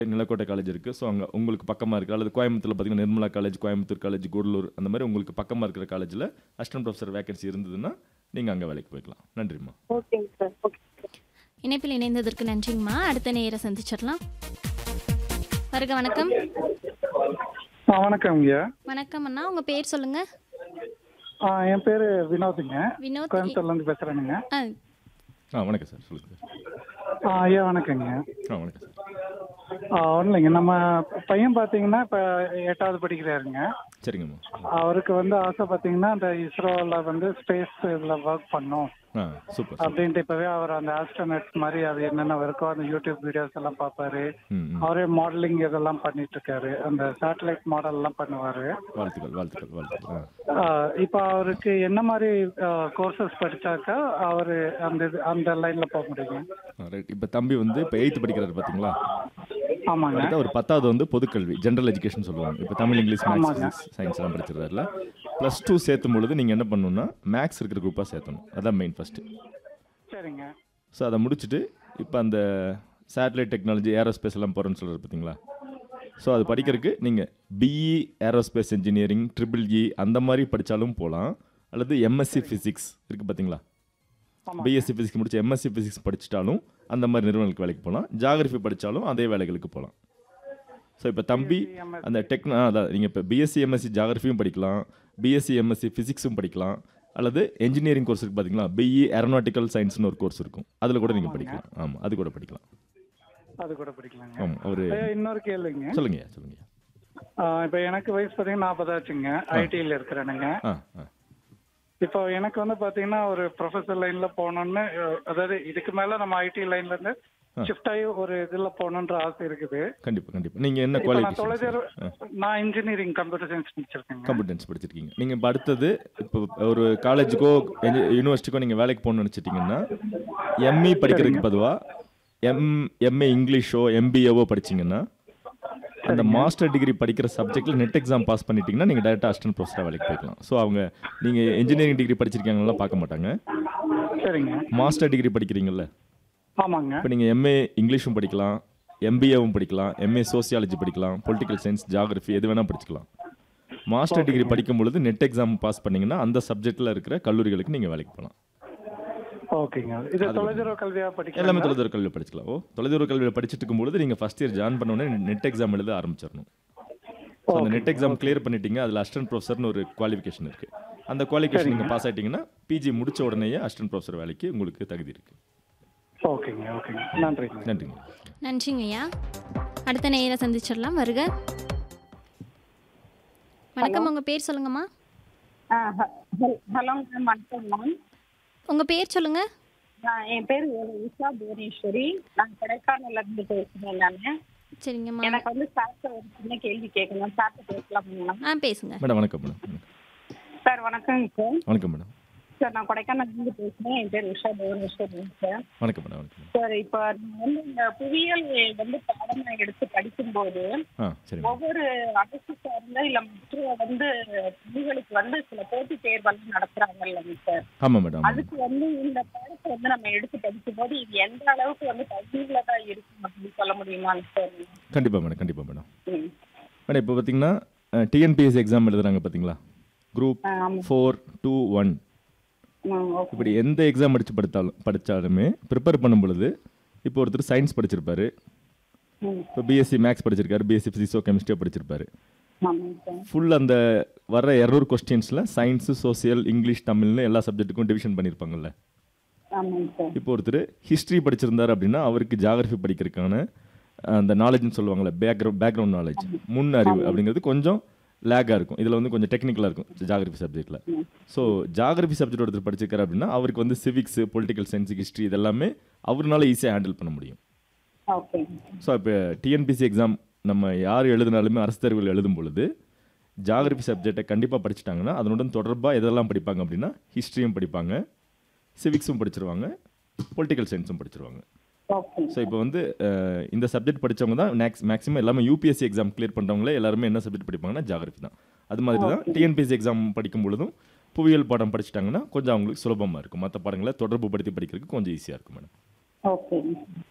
Nilakottai college இருக்குது so அங்கே உங்களுக்கு பக்கமாக இருக்குது அல்லது கோயம்புத்தூரில் பார்த்தீங்கன்னா நிர்மலா காலேஜ் கோயம்புத்தூர் காலேஜ் கூடலூர் அந்த மாதிரி உங்களுக்கு பக்கமாக இருக்கிற காலேஜில் அசிஸ்டன்ட் ப்ரொஃபஸர் வேகன்சி இருந்ததுன்னா நீங்கள் அங்கே வேலைக்கு போய்க்கலாம் நன்றிம்மா ஓகேங்க சார் ஓகே இணைப்பில் இணைந்ததற்கு நன்றிங்கம்மா அடுத்த நேயரை சந்திச்சிடலாம் வருக வணக்கம் ஆ வணக்கம் ஐயா வணக்கம் அண்ணா உங்க பேர் சொல்லுங்க ஆ, என் பேரு வினோத்துங்க வினோத் கோயம்புத்தூர்ல இருந்து பேசுறேனுங்க ஆ, ஆ வணக்கம் சார் சொல்லுங்கள் சார் ஆ, ஐயா வணக்கங்க ஆ வணக்கம் சார் ஆ, ஒண்ணும் இல்லைங்க நம்ம பையன் பார்த்தீங்கன்னா இப்போ எட்டாவது படிக்கிறாருங்க சரிங்கம்மா அவருக்கு வந்து ஆசை பார்த்தீங்கன்னா அந்த இஸ்ரோவில் வந்து ஸ்பேஸ் இதில் ஒர்க் பண்ணும் ஆ சூப்பர் சார் அப்படின்ட்டு இப்போவே அவர் அந்த ஆஸ்ட்ரோனட் மாதிரி அது என்னென்ன இருக்கோ அந்த யூடியூப் வீடியோஸ் எல்லாம் பார்ப்பாரு ம் ம் அவரே மாடலிங் இதெல்லாம் பண்ணிட்டு இருக்காரு அந்த சேட்டலைட் மாடல் எல்லாம் பண்ணுவாரு வாழ்த்துக்கள் வாழ்த்துக்கள் வாழ்த்துக்கள் ஆ ஆ, இப்போ அவருக்கு என்ன மாதிரி கோர்சஸ் படிச்சாக்கா அவரு அந்த இது அந்த லைன்ல போக முடியுங்க ரைட் இப்போ தம்பி வந்து இப்போ எயித்து படிக்கிறாரு பார்த்தீங்களா ஆமாங்க அடுத்த ஒரு பத்தாவது வந்து பொதுக்கல்வி ஜென்ரல் எஜுகேஷன் சொல்லுவாங்க இப்போ தமிழ் இங்கிலீஷ் மேக்ஸ் ஆமாங்க. ஃபிசிக்ஸ் சயின்ஸ் எல்லாம் படிச்சிருக்காருல ப்ளஸ் டூ சேர்த்தும் பொழுது நீங்கள் என்ன பண்ணணும்னா மேக்ஸ் இருக்கிற குரூப்பாக சேர்த்தணும் அதான் மெயின் ஃபஸ்ட்டு சரிங்க ஸோ அதை முடிச்சுட்டு இப்போ அந்த சேட்டலைட் டெக்னாலஜி ஏரோஸ்பேஸ் எல்லாம் போகிறேன்னு சொல்கிறார் பார்த்தீங்களா ஸோ அது படிக்கிறதுக்கு நீங்கள் BE aerospace engineering triple E அந்த மாதிரி படித்தாலும் போகலாம் அல்லது எம்எஸ்சி ஃபிசிக்ஸ் இருக்குது பார்த்தீங்களா ஆமாங்க. பிஎஸ்சி ஃபிசிக்ஸ் முடிச்சு எம்எஸ்சி ஃபிசிக்ஸ் படிச்சிட்டாலும் அந்த மாதிரி நிறுவனங்களுக்கு வேலைக்கு போகலாம் ஜாகிரஃபி படித்தாலும் அதே வேலைகளுக்கு போகலாம் ஸோ இப்போ தம்பி BSc, அந்த டெக்னா அதான் நீங்கள் இப்போ பிஎஸ்சி எம்எஸ்சி ஜாகிரஃபியும் படிக்கலாம் பிஎஸ்சி எம்எஸ்சி ஃபிசிக்ஸும் படிக்கலாம் அல்லது இன்ஜினியரிங் கோர்ஸ் இருக்குது பார்த்தீங்களா பிஇ ஏரோநாட்டிக்கல் சயின்ஸ்னு ஒரு கோர்ஸ் இருக்கும் அதில் கூட நீங்கள் படிக்கலாம் ஆமாம் அது கூட படிக்கலாம் அது கூட படிக்கலாங்க ஆமாம் ஒரு ஐயா, இன்னொரு கேள்விங்க சொல்லுங்கய்யா சொல்லுங்கய்யா ஆ, இப்போ எனக்கு வயசு பார்த்தீங்கன்னா நாற்பதாச்சுங்க ஐடியில் இருக்கிறேனுங்க ஆ ஆ இப்போ எனக்கு வந்து பார்த்தீங்கன்னா ஒரு ப்ரொஃபஸர் லைன்ல போகணும்னு அஹ், அதாவது இதுக்கு மேல நம்ம ஐடி லைன்ல இருந்து ஷிஃப்ட் ஆகி ஒரு இதுல போகணுன்ற ஆசை இருக்குது கண்டிப்பாக கண்டிப்பாக நீங்கள் என்ன இப்போ நான் தொலைதூர குவாலிஃபிகேஷன் நான் இன்ஜினியரிங் கம்ப்யூட்டர் சயின்ஸ் முடிச்சிருக்கேங்க கம்ப்யூட்டன்ஸ் படிச்சிருக்கீங்க நீங்கள் இப்போ அடுத்தது இப்போ ஒரு காலேஜுக்கோ யூனிவர்சிட்டிக்கோ நீங்கள் வேலைக்கு போகணும்னு நினச்சிட்டிங்கன்னா எம்இ படிக்கிறதுக்கு பொதுவாக எம் எம்ஏ இங்கிலீஷோ எம்பிஏவோ படிச்சீங்கன்னா அந்த மாஸ்டர் டிகிரி படிக்கிற சப்ஜெக்ட்டில் நெட் எக்ஸாம் பாஸ் பண்ணிட்டீங்கன்னா நீங்கள் டேரெக்டாக அசிஸ்டன்ட் ப்ரொஃபஸராக வேலைக்கு போய்க்கலாம் ஸோ அவங்க நீங்கள் இன்ஜினியரிங் டிகிரி படிச்சிருக்காங்கலாம் பார்க்க மாட்டாங்க சரிங்க மாஸ்டர் டிகிரி படிக்கிறீங்கல்ல ஆமாங்க இப்போ நீங்கள் எம்ஏ இங்கிலீஷும் படிக்கலாம் எம்பிஏவும் படிக்கலாம் எம்ஏ சோசியாலஜி படிக்கலாம் பொலிட்டிக்கல் சயின்ஸ் ஜியாகிரஃபி எது வேணால் படிச்சுக்கலாம் மாஸ்டர் டிகிரி படிக்கும் பொழுது நெட் எக்ஸாம் பாஸ் பண்ணீங்கன்னா அந்த சப்ஜெக்ட்டில் இருக்கிற கல்லூரிகளுக்கு நீங்கள் வேலைக்கு போகலாம் ஓகேங்க இது தொலைதூர கல்வியா எல்லாமே படிக்கலாம் தொலைதூர கல்வி படிச்சுக்கலாம் ஓ தொலைதூர கல்வியில் படிச்சுட்டு இருக்கும்பொழுது நீங்கள் ஃபஸ்ட் இயர் ஜாயின் பண்ண உடனே நெட் எக்ஸாம் எழுத ஆரம்பிச்சிடணும் ஸோ அந்த நெட் எக்ஸாம் கிளியர் பண்ணிட்டீங்க அதில் அசிஸ்டன்ட் ப்ரொஃபஸர்னு ஒரு குவாலிஃபிகேஷன் இருக்குது அந்த குவாலிஃபிகேஷன் நீங்கள் பாஸ் ஆகிட்டீங்கன்னா பிஜி முடிச்ச உடனேயே அசிஸ்டன்ட் ப்ரொஃபஸர் வேலைக்கு உங்களுக்கு தகுதி இருக்குது ஓகேங்க ஓகேங்க நன்றிங்க நன்றிங்க நன்றிங்க ஐயா அடுத்த நேயரை சந்திச்சிடலாம் வருக வணக்கம் உங்க பேர் சொல்லுங்கம்மா ஹலோ மேம் வணக்கம் மேம் உங்க பேர் சொல்லுங்க நான் என் பேர் உஷா புவனேஸ்வரி நான் கொடைக்கானல்ல இருந்து பேசுறேன் நான் சரிங்கம்மா எனக்கு வந்து சார்ட்ட ஒரு சின்ன கேள்வி கேட்கணும் சார்ட்ட பேசலாம் மேம் மேடம் ஆ பேசுங்க வணக்கம் மேடம் வணக்கம். சார் வணக்கங்க சார் வணக்கம் மேடம் சார் நான் கொடைக்கானல்ல இருந்து பேசுறேன் என் பேர் உஷா புவனேஸ்வரி சார் வணக்கம் மேடம் வணக்கம் சார் இப்போ நான் வந்து இந்த புவியியல் வந்து பாடமா எடுத்து படிக்கும்போது ஆ சரி ஒவ்வொரு அரசு சார்ந்த இல்ல மற்ற வந்து பள்ளிகளுக்கு வந்து சில போட்டி தேர்வெல்லாம் நடத்துறாங்கல்ல சார் ஆமாம் மேடம் அதுக்கு வந்து இந்த பாடத்தை வந்து நம்ம எடுத்து படிக்கும்போது இது எந்த அளவுக்கு வந்து பயனுள்ளதா இருக்கும் அப்படின்னு சொல்ல முடியுமாங்க சார் கண்டிப்பாக மேடம் கண்டிப்பாக மேடம் ம். மேடம் இப்போ பார்த்தீங்கன்னா டிஎன்பிஎஸ்சி எக்ஸாம் எழுதுறாங்க பார்த்தீங்களா குரூப் ஆ, ஆமா. ஃபோர் டூ ஒன் ம், ஓகே. இப்படி எந்த எக்ஸாம் படித்து படித்தாலும் படித்தாலுமே ப்ரிப்பேர் பண்ணும் பொழுது இப்போ ஒருத்தர் சயின்ஸ் படிச்சிருப்பாரு ம், இப்போ பிஎஸ்சி மேக்ஸ் படிச்சிருக்காரு பிஎஸ்சி ஃபிசிக்ஸோ கெமிஸ்ட்ரியோ படிச்சிருப்பாரு ஆமாங்க சார் ஃபுல் அந்த வர இரநூறு கொஸ்டின்ஸில் சயின்ஸு சோசியல் இங்கிலீஷ் தமிழ்னு எல்லா சப்ஜெக்ட்டுக்கும் டிவிஷன் பண்ணியிருப்பாங்கல்ல ஆமாங்க சார் இப்போ ஒருத்தர் ஹிஸ்ட்ரி படிச்சிருந்தார் அப்படின்னா அவருக்கு ஜாகிரஃபி படிக்கிறதுக்கான அந்த நாலேஜ்னு சொல்லுவாங்கள்ல பேக்ரவுண்ட் பேக்ரவுண்ட் நாலேஜ் முன் அறிவு அப்படிங்கிறது கொஞ்சம் லேக்காக இருக்கும் இதில் வந்து கொஞ்சம் டெக்னிக்கலாக இருக்கும் ஜாகிரஃபி சப்ஜெக்ட்டில் ஸோ ஜாகிரஃபி சப்ஜெக்ட் ஒருத்தர் படிச்சிருக்காரு அப்படின்னா அவருக்கு வந்து சிவிக்ஸ் பொலிட்டிக்கல் சயின்ஸ் ஹிஸ்ட்ரி இதெல்லாமே அவர்னால ஈஸியாக ஹேண்டில் பண்ண முடியும் ஓகே ஸோ இப்போ டிஎன்பிசி எக்ஸாம் நம்ம யார் எழுதினாலுமே அரசு தேர்வுகள் எழுதும் பொழுது ஜாகிரபி சப்ஜெக்டை கண்டிப்பாக படிச்சிட்டாங்கன்னா அதனுடன் தொடர்பாக எதெல்லாம் படிப்பாங்க அப்படின்னா ஹிஸ்ட்ரியும் படிப்பாங்க சிவிக்ஸும் படிச்சிருவாங்க பொலிட்டிக்கல் சயின்ஸும் படிச்சிருவாங்க ஓகே ஸோ இப்போ வந்து அஹ், இந்த சப்ஜெக்ட் படிச்சவங்க தான் மேக்ஸ் மேக்ஸிமம் எல்லாமே யூபிஎஸ்சி எக்ஸாம் கிளியர் பண்ணுறவங்களே எல்லாருமே என்ன சப்ஜெக்ட் படிப்பாங்கன்னா ஜாகிரபி தான் அது மாதிரி தான் டிஎன்பிஎஸ்சி எக்ஸாம் படிக்கும் பொழுதும் புவியியல் பாடம் படிச்சிட்டாங்கன்னா கொஞ்சம் அவங்களுக்கு சுலபமாக இருக்கும் மற்ற பாடங்களை தொடர்பு படுத்தி படிக்கிறதுக்கு கொஞ்சம் ஈஸியாக இருக்கும் மேடம் ஓகே